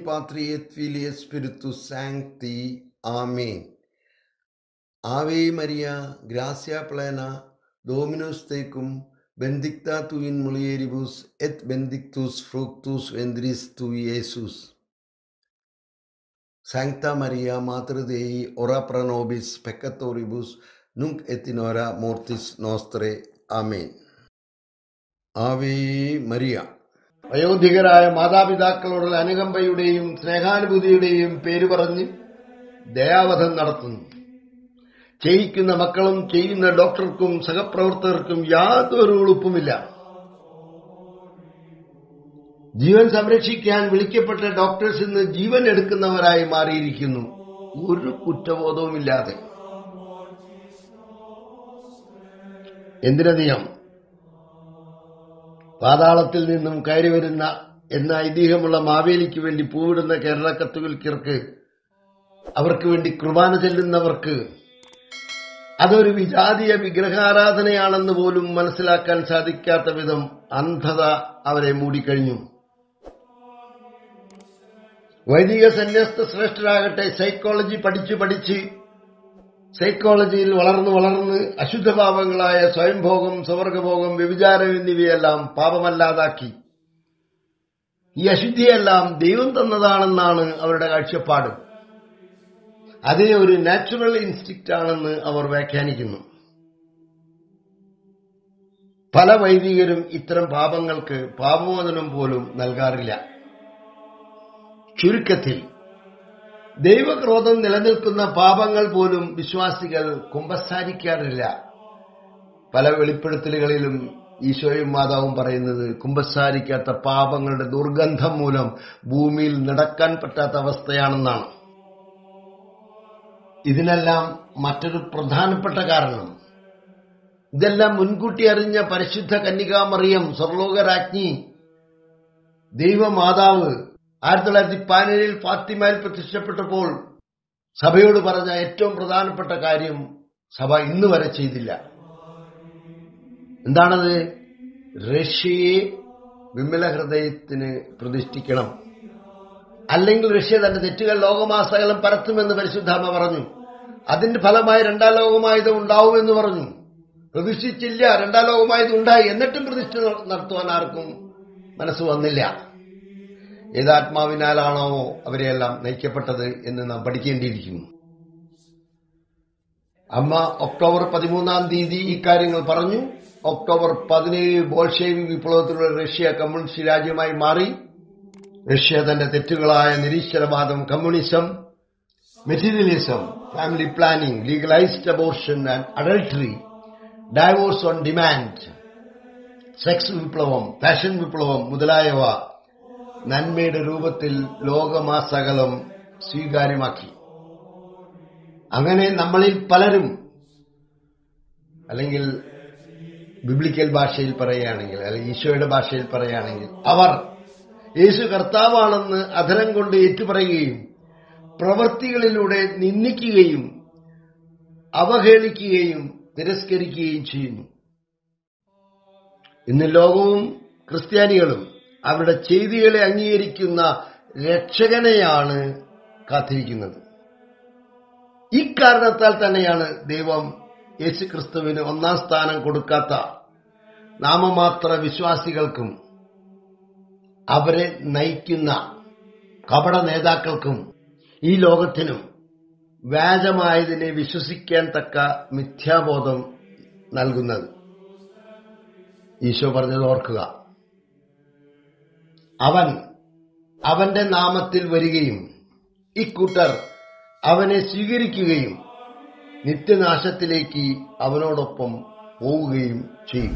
Patri et Filii et Spiritus Sancti. Amen. Ave Maria, gracia plena, Dominus tecum, benedicta tu in mulieribus et benedictus fructus ventris tui, Iesus. Sancta Maria, Mater Dei, ora pro nobis peccatoribus, nunc et in hora mortis nostre. Amen. Ave Maria. വയോധികരായ മാതാപിതാക്കളോടുള്ള അനുകമ്പയുടെയും സ്നേഹാനുഭൂതിയുടെയും പേര് പറഞ്ഞ് ദയാവധം നടത്തുന്നു ചെയ്യിക്കുന്ന മക്കളും ചെയ്യുന്ന ഡോക്ടർക്കും സഹപ്രവർത്തകർക്കും യാതൊരു ഉളുപ്പുമില്ല ജീവൻ സംരക്ഷിക്കാൻ വിളിക്കപ്പെട്ട doctors ഇന്ന് ജീവൻ എടുക്കുന്നവരായി മാറിയിരിക്കുന്നു ഒരു കുറ്റബോധവുമില്ലാതെ എന്തിനധികം പാതാളത്തിൽ നിന്നും കയറി വരുന്ന എന്ന ഐതിഹ്യമുള്ള മാവേലിക്ക് വേണ്ടി പൂവിടുന്ന കേരള കത്തുകൾക്കിർക്ക് അവർക്ക് വേണ്ടി കുർബാന ചെല്ലുന്നവർക്ക് അതൊരു വിജാതീയ വിഗ്രഹാരാധനയാണെന്ന് പോലും മനസ്സിലാക്കാൻ സാധിക്കാത്ത വിധം അന്ധത അവരെ മൂടിക്കഴിഞ്ഞു വൈദിക സന്യസ്ത ശ്രേഷ്ഠരാകട്ടെ സൈക്കോളജി പഠിച്ചു പഠിച്ച് സൈക്കോളജിയിൽ വളർന്ന് വളർന്ന് അശുദ്ധഭാവങ്ങളായ സ്വയംഭോഗം സ്വർഗഭോഗം വ്യഭിചാരം എന്നിവയെല്ലാം പാപമല്ലാതാക്കി ഈ അശുദ്ധിയെല്ലാം ദൈവം തന്നതാണെന്നാണ് അവരുടെ കാഴ്ചപ്പാട് അതിനെ ഒരു നാച്ചുറൽ ഇൻസ്റ്റിക്റ്റ് ആണെന്ന് അവർ വ്യാഖ്യാനിക്കുന്നു പല വൈദികരും ഇത്തരം പാപങ്ങൾക്ക് പാപമോചനം പോലും നൽകാറില്ല ചുരുക്കത്തിൽ ദൈവക്രോധം നിലനിൽക്കുന്ന പാപങ്ങൾ പോലും വിശ്വാസികൾ കുമ്പസാരിക്കാറില്ല പല വെളിപ്പെടുത്തലുകളിലും ഈശോയും മാതാവും പറയുന്നത് കുമ്പസാരിക്കാത്ത പാപങ്ങളുടെ ദുർഗന്ധം മൂലം ഭൂമിയിൽ നടക്കാൻ പറ്റാത്ത അവസ്ഥയാണെന്നാണ് ഇതിനെല്ലാം മറ്റൊരു പ്രധാനപ്പെട്ട കാരണം ഇതെല്ലാം മുൻകൂട്ടി അറിഞ്ഞ പരിശുദ്ധ കന്യകാമറിയം സ്വർലോകരാജ്ഞി ദൈവമാതാവ് ആയിരത്തി തൊള്ളായിരത്തി പതിനേഴിൽ ഫാത്തിമയിൽ പ്രത്യക്ഷപ്പെട്ടപ്പോൾ സഭയോട് പറഞ്ഞ ഏറ്റവും പ്രധാനപ്പെട്ട കാര്യം സഭ ഇന്ന് വരെ ചെയ്തില്ല എന്താണത് റഷ്യയെ വിമല ഹൃദയത്തിന് പ്രതിഷ്ഠിക്കണം അല്ലെങ്കിൽ റഷ്യ തന്റെ തെറ്റുകൾ ലോകമാസകലം പരത്തുമെന്ന് പരിശുദ്ധാമ പറഞ്ഞു അതിന്റെ ഫലമായി രണ്ടാം ലോകമായുധം ഉണ്ടാവുമെന്ന് പറഞ്ഞു പ്രതിഷ്ഠിച്ചില്ല രണ്ടാം ലോകമായുധം ഉണ്ടായി എന്നിട്ടും പ്രതിഷ്ഠ നടത്തുവാൻ ആർക്കും മനസ്സ് വന്നില്ല ഏതാത്മാവിനാലാണോ അവരെയെല്ലാം നയിക്കപ്പെട്ടത് എന്ന് നാം പഠിക്കേണ്ടിയിരിക്കുന്നു അമ്മ ഒക്ടോബർ പതിമൂന്നാം തീയതി ഇക്കാര്യങ്ങൾ പറഞ്ഞു ഒക്ടോബർ പതിനേഴ് ബോൾഷേവി വിപ്ലവത്തിലൂടെ റഷ്യ കമ്മ്യൂണിസ്റ്റ് രാജ്യമായി മാറി റഷ്യ തന്റെ തെറ്റുകളായ നിരീശ്വരവാദം communism materialism family planning legalised abortion and adultery divorce on demand sex വിപ്ലവം ഫാഷൻ വിപ്ലവം മുതലായവ നന്മയുടെ രൂപത്തിൽ ലോകമാസകലം സ്വീകാര്യമാക്കി അങ്ങനെ നമ്മളിൽ പലരും അല്ലെങ്കിൽ ബിബ്ലിക്കൽ ഭാഷയിൽ പറയുകയാണെങ്കിൽ അല്ലെങ്കിൽ ഈശോയുടെ ഭാഷയിൽ പറയുകയാണെങ്കിൽ അവർ യേശു കർത്താവാണെന്ന് അധരം കൊണ്ട് ഏറ്റുപറയുകയും പ്രവൃത്തികളിലൂടെ നിന്ദിക്കുകയും അവഹേളിക്കുകയും തിരസ്കരിക്കുകയും ചെയ്യുന്നു ഇന്ന് ലോകവും ക്രിസ്ത്യാനികളും അവരുടെ ചെയ്തികളെ അംഗീകരിക്കുന്ന രക്ഷകനെയാണ് കാത്തിരിക്കുന്നത് ഇക്കാരണത്താൽ തന്നെയാണ് ദൈവം യേശു ക്രിസ്തുവിന് ഒന്നാം സ്ഥാനം കൊടുക്കാത്ത നാമമാത്ര വിശ്വാസികൾക്കും അവരെ നയിക്കുന്ന കപട നേതാക്കൾക്കും ഈ ലോകത്തിനും വ്യാജമായതിനെ വിശ്വസിക്കാൻ തക്ക മിഥ്യാബോധം നൽകുന്നത് ഈശോ പറഞ്ഞത് ഓർക്കുക അവൻ അവന്റെ നാമത്തിൽ വരികയും ഇക്കൂട്ടർ അവനെ സ്വീകരിക്കുകയും നിത്യനാശത്തിലേക്ക് അവനോടൊപ്പം പോവുകയും ചെയ്യും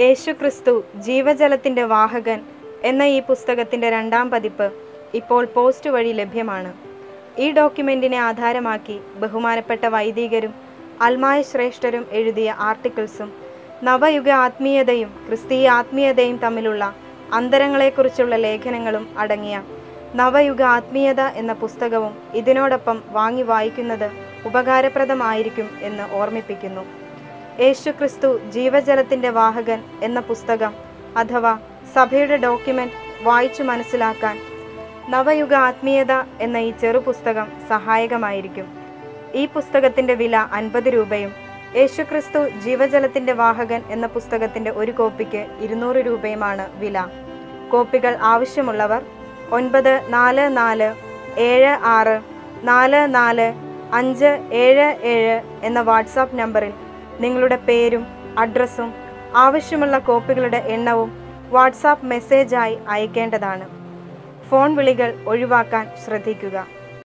യേശുക്രിസ്തു ജീവജലത്തിന്റെ വാഹകൻ എന്ന ഈ പുസ്തകത്തിന്റെ രണ്ടാം പതിപ്പ് ഇപ്പോൾ പോസ്റ്റ് വഴി ലഭ്യമാണ് ഈ ഡോക്യുമെന്റിനെ ആധാരമാക്കി ബഹുമാനപ്പെട്ട വൈദികരും അൽമായ ശ്രേഷ്ഠരും എഴുതിയ ആർട്ടിക്കിൾസും നവയുഗ ആത്മീയതയും ക്രിസ്തീയ ആത്മീയതയും തമ്മിലുള്ള അന്തരങ്ങളെക്കുറിച്ചുള്ള ലേഖനങ്ങളും അടങ്ങിയ നവയുഗ ആത്മീയത എന്ന പുസ്തകവും ഇതിനോടൊപ്പം വാങ്ങി വായിക്കുന്നത് ഉപകാരപ്രദമായിരിക്കും എന്ന് ഓർമ്മിപ്പിക്കുന്നു യേശുക്രിസ്തു ജീവജലത്തിന്റെ വാഹകൻ എന്ന പുസ്തകം അഥവാ സഭയുടെ ഡോക്യുമെന്റ് വായിച്ചു മനസ്സിലാക്കാൻ നവയുഗ ആത്മീയത എന്ന ഈ ചെറു പുസ്തകം സഹായകമായിരിക്കും ഈ പുസ്തകത്തിന്റെ വില അൻപത് രൂപയും യേശുക്രിസ്തു ജീവജലത്തിന്റെ വാഹകൻ എന്ന പുസ്തകത്തിന്റെ ഒരു കോപ്പിക്ക് ഇരുന്നൂറ് രൂപയുമാണ് വില കോപ്പികൾ ആവശ്യമുള്ളവർ ഒൻപത് നാല് നാല് ഏഴ് ആറ് നാല് നാല് അഞ്ച് ഏഴ് ഏഴ് എന്ന വാട്സാപ്പ് നമ്പറിൽ നിങ്ങളുടെ പേരും അഡ്രസ്സും ആവശ്യമുള്ള കോപ്പികളുടെ എണ്ണവും വാട്സാപ്പ് മെസ്സേജായി അയക്കേണ്ടതാണ് ഫോൺ വിളികൾ ഒഴിവാക്കാൻ ശ്രദ്ധിക്കുക